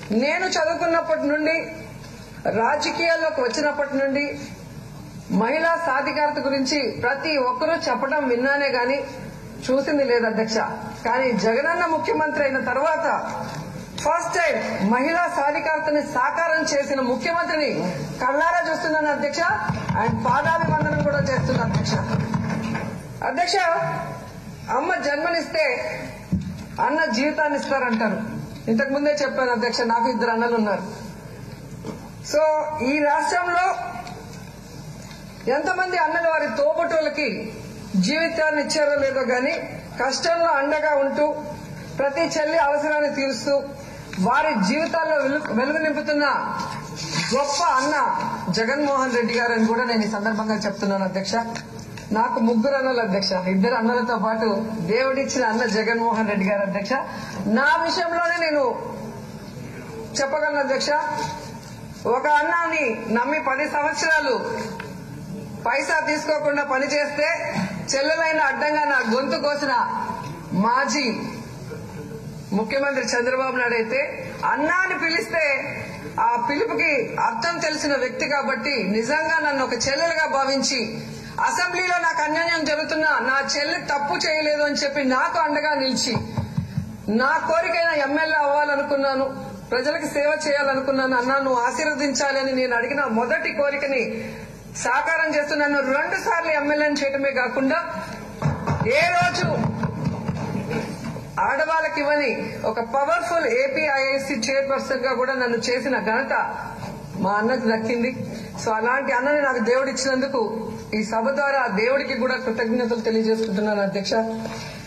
నేను చదువుకున్నప్పటి నుండి రాజకీయాల్లోకి వచ్చినప్పటి నుండి మహిళా సాధికారత గురించి ప్రతి ఒక్కరూ చెప్పడం విన్నానే గాని చూసింది లేదు అధ్యక్ష కానీ జగనన్న ముఖ్యమంత్రి అయిన తర్వాత ఫస్ట్ టైం మహిళా సాధికారతని సాకారం చేసిన ముఖ్యమంత్రిని కళ్ళారా చూస్తున్నాను అధ్యక్ష అండ్ పాదాభివందనం కూడా చేస్తున్నాను అధ్యక్ష అధ్యక్ష అమ్మ జన్మనిస్తే అన్న జీవితాన్ని ఇస్తారంటారు ఇంతకు ముందే చెప్పాను అధ్యక్ష నాకు ఇద్దరు అన్నలు ఉన్నారు సో ఈ రాష్ట్రంలో ఎంతమంది అన్నలు వారి తోబుట్టులకి జీవితాన్ని ఇచ్చారో లేదో గాని కష్టంలో అండగా ఉంటూ ప్రతి చెల్లి అవసరాన్ని తీరుస్తూ వారి జీవితాల్లో వెలు- వెలుగు నింపుతున్న గొప్ప అన్న జగన్మోహన్ రెడ్డి గారు అని కూడా నేను ఈ సందర్భంగా చెప్తున్నాను అధ్యక్ష నాకు ముగ్గురు అన్నలు అధ్యక్ష ఇద్దరు అన్నలతో పాటు దేవుడిచ్చిన అన్న జగన్మోహన్ రెడ్డి గారు అధ్యక్ష నా విషయంలోనే నేను చెప్పగలను అధ్యక్ష ఒక అన్నాన్ని నమ్మి పది సంవత్సరాలు పైసా తీసుకోకుండా పనిచేస్తే చెల్లెలైన అడ్డంగా నా గొంతు కోసిన మాజీ ముఖ్యమంత్రి చంద్రబాబు నాయుడు అయితే అన్నాని పిలిస్తే ఆ పిలుపుకి అర్థం తెలిసిన వ్యక్తి కాబట్టి నిజంగా నన్ను ఒక చెల్లెలుగా భావించి అసెంబ్లీలో నాకు అన్యాయం జరుగుతున్నా నా చెల్లి తప్పు చేయలేదు అని చెప్పి నాకు అండగా నిలిచి నా కోరికైన ఎమ్మెల్యే అవ్వాలనుకున్నాను ప్రజలకు సేవ చేయాలనుకున్నాను అన్నా నువ్వు ఆశీర్వదించాలి అని నేను అడిగిన మొదటి కోరికని సాకారం చేస్తూ నన్ను రెండు సార్లు ఎమ్మెల్యేని చేయడమే కాకుండా ఏ రోజు ఆడవాళ్ళకి ఇవ్వని ఒక పవర్ఫుల్ ఏపీఐఐసి చైర్పర్సన్ గా కూడా నన్ను చేసిన ఘనత మా అన్నకు దక్కింది సో అలాంటి అన్నని నాకు దేవుడు ఇచ్చినందుకు ఈ సభ ద్వారా ఆ దేవుడికి కూడా కృతజ్ఞతలు తెలియజేసుకుంటున్నాను అధ్యక్ష